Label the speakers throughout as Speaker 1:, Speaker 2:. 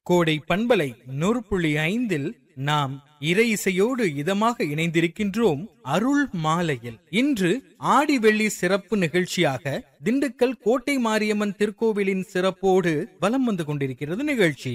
Speaker 1: கோடை பண்பலை நூறு புள்ளி ஐந்தில் நாம் இறை இசையோடு இதமாக இணைந்திருக்கின்றோம் அருள் மாலையில் இன்று ஆடி வெள்ளி சிறப்பு நிகழ்ச்சியாக திண்டுக்கல் கோட்டை மாரியம்மன் திருக்கோவிலின் சிறப்போடு வலம் வந்து கொண்டிருக்கிறது நிகழ்ச்சி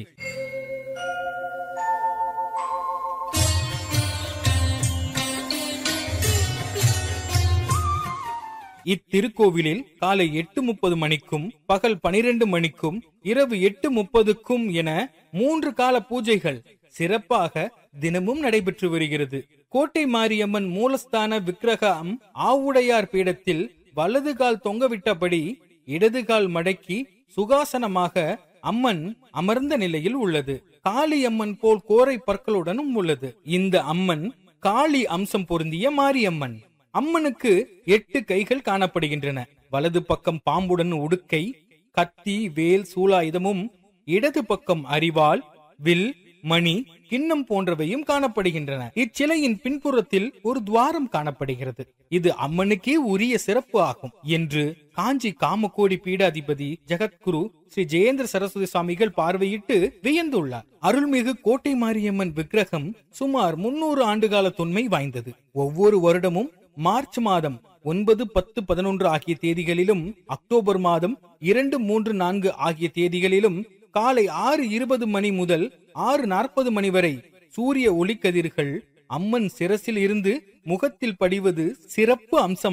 Speaker 1: இத்திருக்கோவிலில் காலை எட்டு முப்பது மணிக்கும் பகல் பனிரெண்டு மணிக்கும் இரவு எட்டு முப்பதுக்கும் என மூன்று கால பூஜைகள் சிறப்பாக தினமும் நடைபெற்று வருகிறது கோட்டை மாரியம்மன் மூலஸ்தான விக்கிரகம் ஆவுடையார் பீடத்தில் வலது கால் தொங்கவிட்டபடி இடது கால் மடக்கி சுகாசனமாக அம்மன் அமர்ந்த நிலையில் உள்ளது காளி அம்மன் போல் கோரை பற்களுடனும் உள்ளது இந்த அம்மன் காளி அம்சம் பொருந்திய மாரியம்மன் அம்மனுக்கு எட்டு கைகள் காணப்படுகின்றன வலது பக்கம் பாம்புடன் உடுக்கை கத்தி வேல் சூலாயுதமும் இடது பக்கம் அரிவாள் வில் மணி கிண்ணம் போன்றவையும் காணப்படுகின்றன இச்சிலையின் பின்புறத்தில் ஒரு துவாரம் காணப்படுகிறது இது அம்மனுக்கே உரிய சிறப்பு ஆகும் என்று காஞ்சி காமகோடி பீடாதிபதி ஜெகத்குரு ஸ்ரீ ஜெயேந்திர சரஸ்வதி சுவாமிகள் பார்வையிட்டு வியந்துள்ளார் அருள்மிகு கோட்டை மாரியம்மன் விக்கிரகம் சுமார் முன்னூறு ஆண்டுகால தொன்மை வாய்ந்தது ஒவ்வொரு வருடமும் மார்ச் மாதம் ஒன்பது பத்து பதினொன்று ஆகிய தேதிகளிலும் அக்டோபர் மாதம் இரண்டு மூன்று நான்கு ஆகிய தேதிகளிலும் காலை ஆறு இருபது மணி முதல் ஆறு நாற்பது மணி வரை சூரிய ஒளிக்கதிர்கள் அம்மன் சிரசில் இருந்து முகத்தில் படிவது சிறப்பு அம்சம்